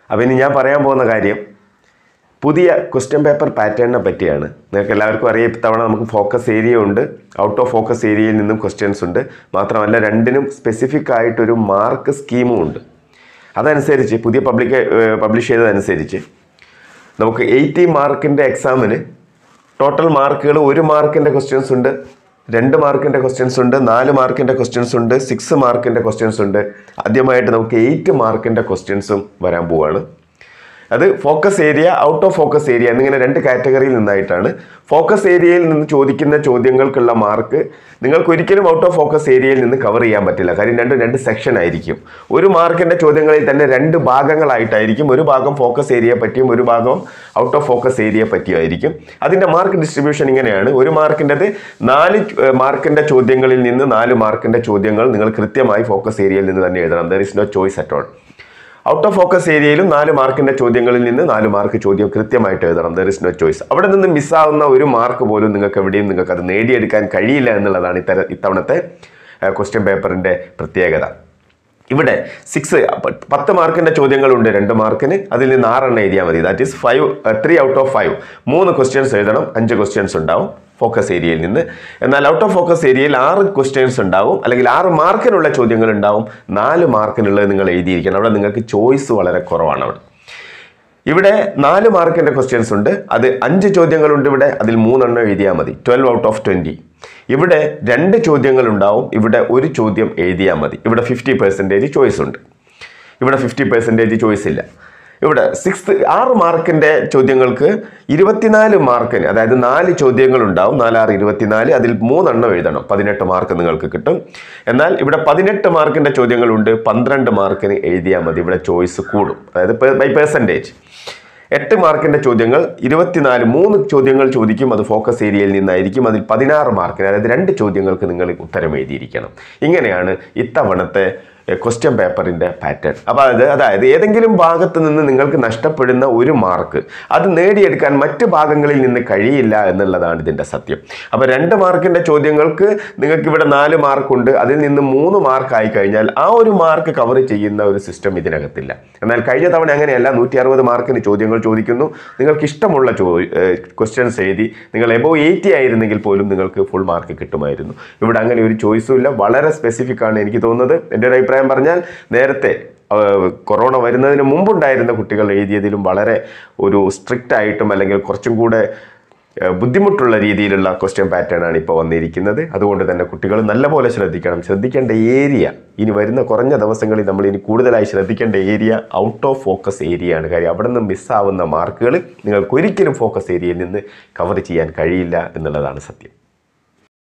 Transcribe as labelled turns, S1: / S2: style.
S1: അപ്പോൾ ഇനി ഞാൻ പറയാൻ പോകുന്ന കാര്യം പുതിയ ക്വസ്റ്റ്യൻ പേപ്പർ പാറ്റേണിനെ പറ്റിയാണ് നിങ്ങൾക്ക് എല്ലാവർക്കും അറിയാം ഇത്തവണ നമുക്ക് ഫോക്കസ് ഏരിയ ഉണ്ട് ഔട്ട് ഓഫ് ഫോക്കസ് ഏരിയയിൽ നിന്നും ക്വസ്റ്റ്യൻസ് ഉണ്ട് മാത്രമല്ല രണ്ടിനും സ്പെസിഫിക് ആയിട്ടൊരു മാർക്ക് സ്കീമും ഉണ്ട് അതനുസരിച്ച് പുതിയ പബ്ലിക് പബ്ലിഷ് ചെയ്തതനുസരിച്ച് നമുക്ക് എയ്റ്റി മാർക്കിൻ്റെ എക്സാമിന് ടോട്ടൽ മാർക്കുകൾ ഒരു മാർക്കിൻ്റെ ക്വസ്റ്റ്യൻസ് ഉണ്ട് രണ്ട് മാർക്കിൻ്റെ ക്വസ്റ്റ്യൻസ് ഉണ്ട് നാല് മാർക്കിൻ്റെ ക്വസ്റ്റ്യൻസ് ഉണ്ട് സിക്സ് മാർക്കിൻ്റെ ക്വസ്റ്റ്യൻസ് ഉണ്ട് ആദ്യമായിട്ട് നമുക്ക് എയ്റ്റ് മാർക്കിൻ്റെ ക്വസ്റ്റ്യൻസും വരാൻ പോവുകയാണ് അത് focus area out of focus area എന്നിങ്ങനെ രണ്ട് കാറ്റഗറിയിൽ നിന്നായിട്ടാണ് ഫോക്കസ് ഏരിയയിൽ നിന്ന് ചോദിക്കുന്ന ചോദ്യങ്ങൾക്കുള്ള മാർക്ക് നിങ്ങൾക്ക് ഒരിക്കലും ഔട്ട് ഓഫ് ഫോക്കസ് ഏരിയയിൽ നിന്ന് കവർ ചെയ്യാൻ പറ്റില്ല കാര്യം രണ്ടും രണ്ട് സെക്ഷൻ ആയിരിക്കും ഒരു മാർക്കിൻ്റെ ചോദ്യങ്ങളിൽ തന്നെ രണ്ട് ഭാഗങ്ങളായിട്ടായിരിക്കും ഒരു ഭാഗം ഫോക്കസ് ഏരിയ പറ്റിയും ഒരു ഭാഗം ഔട്ട് ഓഫ് ഫോക്കസ് ഏരിയ പറ്റിയായിരിക്കും അതിൻ്റെ മാർക്ക് ഡിസ്ട്രിബ്യൂഷൻ ഇങ്ങനെയാണ് ഒരു മാർക്കിൻ്റെത് നാല് മാർക്കിൻ്റെ ചോദ്യങ്ങളിൽ നിന്ന് നാല് മാർക്കിൻ്റെ ചോദ്യങ്ങൾ നിങ്ങൾ കൃത്യമായി ഫോക്കസ് ഏരിയയിൽ നിന്ന് തന്നെ എഴുതണം there is no choice at all out of focus ഏരിയയിലും നാല് മാർക്കിന്റെ ചോദ്യങ്ങളിൽ നിന്ന് നാല് മാർക്ക് ചോദ്യം കൃത്യമായിട്ട് എഴുതണം ദർ ഇസ് നോ ചോയ്സ് അവിടെ നിന്ന് മിസ്സാവുന്ന ഒരു മാർക്ക് പോലും നിങ്ങൾക്ക് എവിടെയും നിങ്ങൾക്ക് അത് നേടിയെടുക്കാൻ കഴിയില്ല എന്നുള്ളതാണ് ഇത്തര ഇത്തവണത്തെ ക്വസ്റ്റ്യൻ പേപ്പറിന്റെ പ്രത്യേകത ഇവിടെ സിക്സ് പത്ത് മാർക്കിന്റെ ചോദ്യങ്ങളുണ്ട് രണ്ട് മാർക്കിന് അതിൽ നിന്ന് ആറെണ്ണം എഴുതിയാൽ മതി that is five three out of five മൂന്ന് ക്വസ്റ്റ്യൻസ് എഴുതണം അഞ്ച് ക്വസ്റ്റ്യൻസ് ഉണ്ടാവും ഫോക്കസ് ഏരിയയിൽ നിന്ന് എന്നാൽ ഔട്ട് ഓഫ് ഫോക്കസ് ഏരിയയിൽ ആറ് ക്വസ്റ്റ്യൻസ് ഉണ്ടാവും അല്ലെങ്കിൽ ആറ് മാർക്കിനുള്ള ചോദ്യങ്ങൾ ഉണ്ടാവും നാല് മാർക്കിനുള്ളത് നിങ്ങൾ എഴുതിയിരിക്കണം അവിടെ നിങ്ങൾക്ക് ചോയ്സ് വളരെ കുറവാണ് അവിടെ ഇവിടെ നാല് മാർക്കിന്റെ ക്വസ്റ്റ്യൻസ് ഉണ്ട് അത് അഞ്ച് ചോദ്യങ്ങളുണ്ട് ഇവിടെ അതിൽ മൂന്നെണ്ണം എഴുതിയാൽ മതി ട്വൽവ് ഔട്ട് ഓഫ് ട്വൻറ്റി ഇവിടെ രണ്ട് ചോദ്യങ്ങൾ ഉണ്ടാവും ഇവിടെ ഒരു ചോദ്യം എഴുതിയാൽ മതി ഇവിടെ ഫിഫ്റ്റി പെർസെൻറ്റേജ് ചോയ്സ് ഉണ്ട് ഇവിടെ ഫിഫ്റ്റി പെർസെൻറ്റേജ് ചോയ്സ് ഇല്ല ഇവിടെ സിക്സ്ത് ആറ് മാർക്കിൻ്റെ ചോദ്യങ്ങൾക്ക് ഇരുപത്തിനാല് മാർക്കിന് അതായത് നാല് ചോദ്യങ്ങൾ ഉണ്ടാവും നാലാറ് ഇരുപത്തിനാല് അതിൽ മൂന്നെണ്ണം എഴുതണം പതിനെട്ട് മാർക്ക് നിങ്ങൾക്ക് കിട്ടും എന്നാൽ ഇവിടെ പതിനെട്ട് മാർക്കിൻ്റെ ചോദ്യങ്ങളുണ്ട് പന്ത്രണ്ട് മാർക്കിന് എഴുതിയാൽ മതി ഇവിടെ ചോയ്സ് കൂടും അതായത് ബൈ പെർസെൻറ്റേജ് എട്ട് മാർക്കിന്റെ ചോദ്യങ്ങൾ ഇരുപത്തിനാല് മൂന്ന് ചോദ്യങ്ങൾ ചോദിക്കും അത് ഫോക്കസ് ഏരിയയിൽ നിന്നായിരിക്കും അതിൽ പതിനാറ് മാർക്കിന് അതായത് രണ്ട് ചോദ്യങ്ങൾക്ക് നിങ്ങൾ ഉത്തരം എഴുതിയിരിക്കണം ഇങ്ങനെയാണ് ഇത്തവണത്തെ ക്വസ്റ്റ്യൻ പേപ്പറിൻ്റെ പാറ്റേൺ അപ്പോൾ അത് അതായത് ഏതെങ്കിലും ഭാഗത്ത് നിന്ന് നിങ്ങൾക്ക് നഷ്ടപ്പെടുന്ന ഒരു മാർക്ക് അത് നേടിയെടുക്കാൻ മറ്റ് ഭാഗങ്ങളിൽ നിന്ന് കഴിയില്ല എന്നുള്ളതാണ് ഇതിൻ്റെ സത്യം അപ്പോൾ രണ്ട് മാർക്കിൻ്റെ ചോദ്യങ്ങൾക്ക് നിങ്ങൾക്ക് ഇവിടെ നാല് മാർക്കുണ്ട് അതിൽ നിന്ന് മൂന്ന് മാർക്കായി കഴിഞ്ഞാൽ ആ ഒരു മാർക്ക് കവർ ചെയ്യുന്ന ഒരു സിസ്റ്റം ഇതിനകത്തില്ല എന്നാൽ കഴിഞ്ഞ തവണ അങ്ങനെയല്ല നൂറ്റി അറുപത് മാർക്കിന് ചോദ്യങ്ങൾ ചോദിക്കുന്നു നിങ്ങൾക്ക് ഇഷ്ടമുള്ള ചോ ക്വസ്റ്റ്യൻസ് എഴുതി നിങ്ങൾ എബോ എയ്റ്റി ആയിരുന്നെങ്കിൽ പോലും നിങ്ങൾക്ക് ഫുൾ മാർക്ക് കിട്ടുമായിരുന്നു ഇവിടെ അങ്ങനെ ഒരു ചോയ്സും ഇല്ല വളരെ സ്പെസിഫിക് ആണ് എനിക്ക് തോന്നുന്നത് എൻ്റെ ഒരു അഭിപ്രായം പറഞ്ഞാൽ നേരത്തെ ആ, കൊറോണ വരുന്നതിന് മുമ്പുണ്ടായിരുന്ന കുട്ടികൾ എഴുതിയതിലും വളരെ ഒരു സ്ട്രിക്റ്റ് ആയിട്ടും അല്ലെങ്കിൽ കുറച്ചും കൂടെ ആ, ബുദ്ധിമുട്ടുള്ള രീതിയിലുള്ള ക്വസ്റ്റ്യൻ പാറ്റേൺ ആണ് ഇപ്പോൾ വന്നിരിക്കുന്നത് അതുകൊണ്ട് തന്നെ കുട്ടികൾ നല്ലപോലെ ശ്രദ്ധിക്കണം ശ്രദ്ധിക്കേണ്ട ഏരിയ ഇനി വരുന്ന കുറഞ്ഞ ദിവസങ്ങളിൽ നമ്മൾ ഇനി കൂടുതലായി ശ്രദ്ധിക്കേണ്ട area out of focus area ആണ് കാര്യം അവിടെ നിന്ന് മിസ്സാവുന്ന മാർക്കുകൾ നിങ്ങൾക്ക് ഒരിക്കലും ഫോക്കസ് ഏരിയയിൽ നിന്ന് കവർ ചെയ്യാൻ കഴിയില്ല എന്നുള്ളതാണ് സത്യം